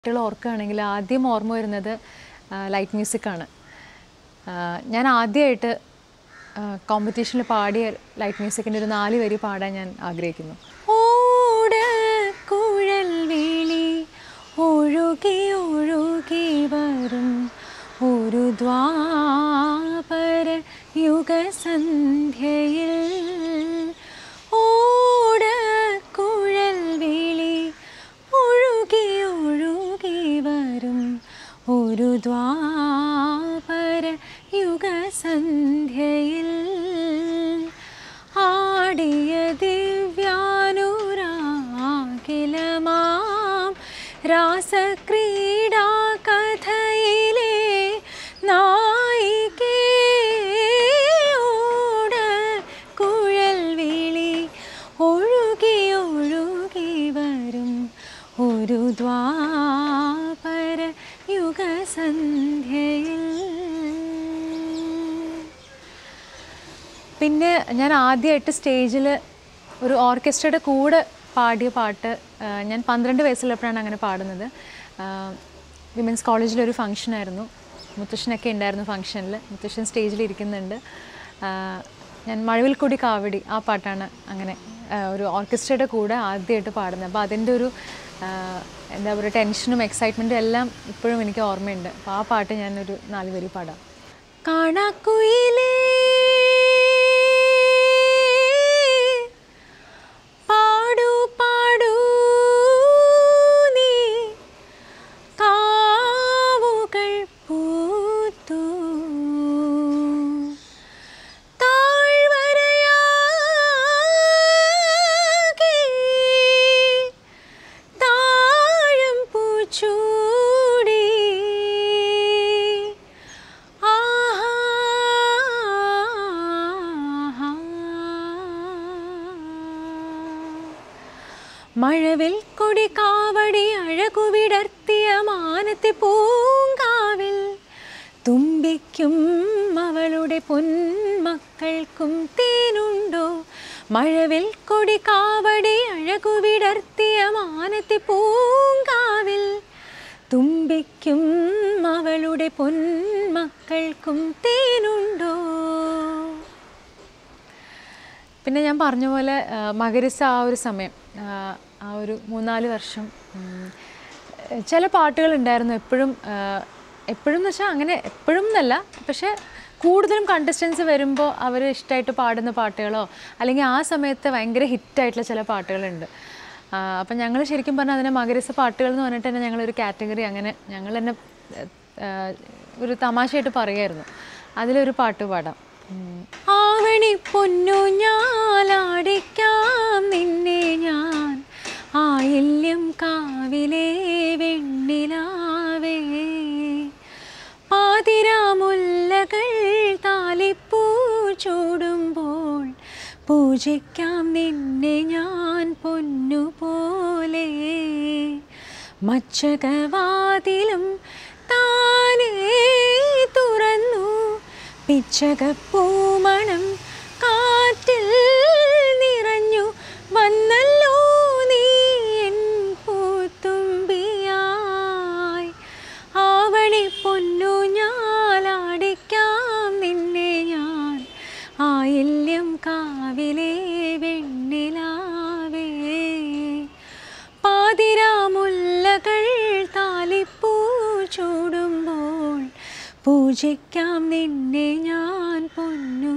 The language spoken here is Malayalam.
കുട്ടികൾ ഓർക്കുകയാണെങ്കിൽ ആദ്യം ഓർമ്മ വരുന്നത് ലൈറ്റ് മ്യൂസിക്കാണ് ഞാൻ ആദ്യമായിട്ട് കോമ്പറ്റീഷനിൽ പാടിയ ലൈറ്റ് മ്യൂസിക്കിൻ്റെ ഒരു നാല് വരി പാടാൻ ഞാൻ ആഗ്രഹിക്കുന്നു ഓടക്കുഴൽ വിളി ഒഴുകി ഒഴുകി വരും ഒരു ദ്വാപര യുഗസന്ധ്യയിൽ ഓടക്കുഴൽ വിളി ഒഴുകി ഒഴുകി വരും ഒരു ദ്വാപര യുഗസന്ധ്യയിൽ ആടിയ ദിവ്യാനുരാകിലമാം രാസക്രീഡാ കഥയിലെ നായികയോട് കുഴൽ വിളി ഒഴുകി ഒഴുകി വരും ഒരു ദ്വാപര യുഗസന്ധ്യയിൽ പിന്നെ ഞാൻ ആദ്യമായിട്ട് സ്റ്റേജിൽ ഒരു ഓർക്കസ്ട്രയുടെ കൂടെ പാടിയ പാട്ട് ആ, ഞാൻ പന്ത്രണ്ട് വയസ്സുള്ളപ്പോഴാണ് അങ്ങനെ പാടുന്നത് വിമൻസ് കോളേജിലൊരു ഫംഗ്ഷനായിരുന്നു മുത്തശ്ശനൊക്കെ ഉണ്ടായിരുന്നു ഫംഗ്ഷനിൽ മുത്തശ്ശൻ സ്റ്റേജിൽ ഇരിക്കുന്നുണ്ട് ആ, ഞാൻ മഴവിൽക്കൊടി കാവടി ആ പാട്ടാണ് അങ്ങനെ ആ, ഒരു ഓർക്കസ്ട്രയുടെ കൂടെ ആദ്യമായിട്ട് പാടുന്നത് അപ്പോൾ അതിൻ്റെ ഒരു ആ, എന്താ പറയുക ടെൻഷനും എക്സൈറ്റ്മെൻറ്റും എല്ലാം ഇപ്പോഴും എനിക്ക് ഓർമ്മയുണ്ട് അപ്പോൾ ആ പാട്ട് ഞാനൊരു നാല് വരി പാടാം കാണാക്കുയിലേ പാടൂ പാടൂ നീ കാവുകൾ പൂത്തു താഴ്വരയാകെ താഴം പൂച്ചൂടി മഴവിൽ കൊടി കാവടി അഴകുവിടർത്തിയ മാനത്തെ പൂങ്കാവിൽ തുമ്പിക്കും അവളുടെ പൊന്മക്കൾക്കും തേനുണ്ടോ മഴവിൽ കൊടി കാവടി അഴകുവിടർത്തിയ മാനത്തെ പൂങ്കാവിൽ തുമ്പിക്കും അവളുടെ പൊന്മക്കൾക്കും തേനുണ്ടോ പിന്നെ ഞാൻ പറഞ്ഞ പോലെ ആ, മകരിസ ആ ഒരു സമയം ആ, ആ ഒരു മൂന്നാല് വർഷം ഉം, ചില പാട്ടുകൾ ഉണ്ടായിരുന്നു എപ്പോഴും ആ, എപ്പോഴും എന്ന് വെച്ചാൽ അങ്ങനെ എപ്പോഴും എന്നല്ല പക്ഷേ കൂടുതലും കണ്ടസ്റ്റൻസ് വരുമ്പോൾ അവർ ഇഷ്ടമായിട്ട് പാടുന്ന പാട്ടുകളോ അല്ലെങ്കിൽ ആ സമയത്ത് ഭയങ്കര ഹിറ്റായിട്ടുള്ള ചില പാട്ടുകളുണ്ട് ആ, അപ്പം ഞങ്ങൾ ശരിക്കും പറഞ്ഞാൽ അതിനെ മകരിസ പാട്ടുകൾ എന്ന് പറഞ്ഞിട്ട് തന്നെ ഞങ്ങളൊരു കാറ്റഗറി അങ്ങനെ ഞങ്ങൾ തന്നെ ആ, ഒരു തമാശയായിട്ട് പറയുമായിരുന്നു അതിലൊരു പാട്ട് പാടാം ഉം. ആവണി പൊന്നു ഞാലാടിക്കാം നിന്നെ ഞാൻ ആയില്യം കാവിലെ വെണ്ണിലാവേ പാതിരാമുല്ലകൾ താലിപ്പൂ ചൂടുമ്പോൾ പൂജിക്കാം നിന്നെ ഞാൻ പൊന്നുപോലെ മച്ചകവാതിലും താനേ തുറന്നു പിച്ചകപ്പൂമണം കാറ്റിൽ നിറഞ്ഞു വന്നല്ലോ നീ എൻ പൂത്തുമ്പിയായി ആവണി പൊന്നു ഞാലാടിക്കാം നിന്നെ ഞാൻ ആയില്യം കാവിലെ വെണ്ണിലാവേ പാതിരാമുല്ലകൾ താലിപ്പൂ ചൂടുമ്പോൾ പൂജിക്കാം നിന്നെ ഞാൻ പൊന്നു